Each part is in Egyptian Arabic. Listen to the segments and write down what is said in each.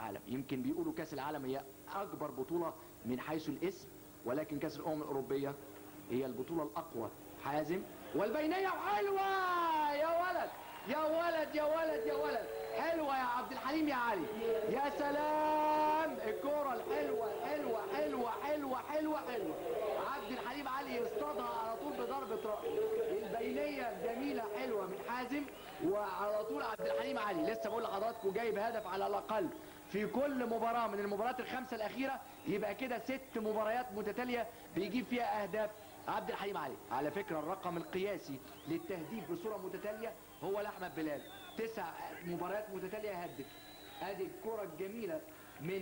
العالم يمكن بيقولوا كاس العالم هي اكبر بطوله من حيث الاسم ولكن كاس الامم الاوروبيه هي البطوله الاقوى حازم والبينيه وحلوه يا ولد يا ولد يا ولد يا ولد حلوه يا عبد الحليم يا علي يا سلام الكوره الحلوه حلوه حلوه حلوه حلوه حلوه عبد الحليم علي يصطادها على طول بضربه راس البينيه جميله حلوه من حازم وعلى طول عبد الحليم علي لسه بقول لحضراتكم جايب هدف على الاقل في كل مباراه من المباريات الخمسه الاخيره يبقى كده ست مباريات متتاليه بيجيب فيها اهداف عبد الحليم علي على فكره الرقم القياسي للتهديف بصوره متتاليه هو لاحمد بلال تسع مباريات متتاليه يهدف ادي الكره الجميله من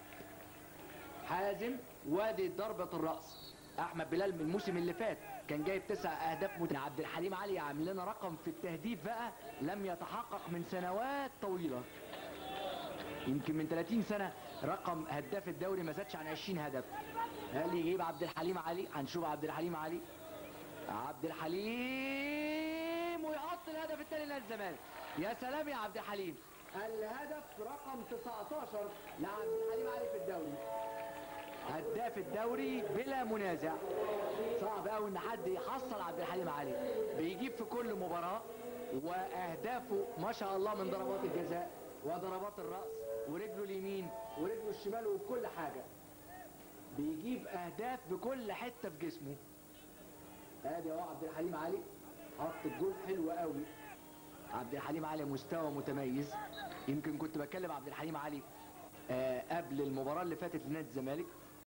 حازم وادي ضربه الراس احمد بلال من الموسم اللي فات كان جايب تسع اهداف مت... عبد الحليم علي عامل لنا رقم في التهديف بقى لم يتحقق من سنوات طويله يمكن من 30 سنه رقم هداف الدوري ما زادش عن 20 هدف هل يجيب عبد الحليم علي هنشوف عبد الحليم علي عبد الحليم ويحط الهدف الثاني لنادي الزمالك يا سلام يا عبد الحليم الهدف رقم 19 لعبد الحليم علي في الدوري هداف الدوري بلا منازع صعب قوي ان حد يحصل عبد الحليم علي بيجيب في كل مباراه واهدافه ما شاء الله من ضربات الجزاء وضربات الراس ورجله اليمين ورجله الشمال وكل حاجه بيجيب اهداف بكل حته في جسمه ادي اهو عبد الحليم علي حط الجول حلو قوي عبد الحليم علي مستوى متميز يمكن كنت بكلم عبد الحليم علي آه قبل المباراه اللي فاتت لنادي الزمالك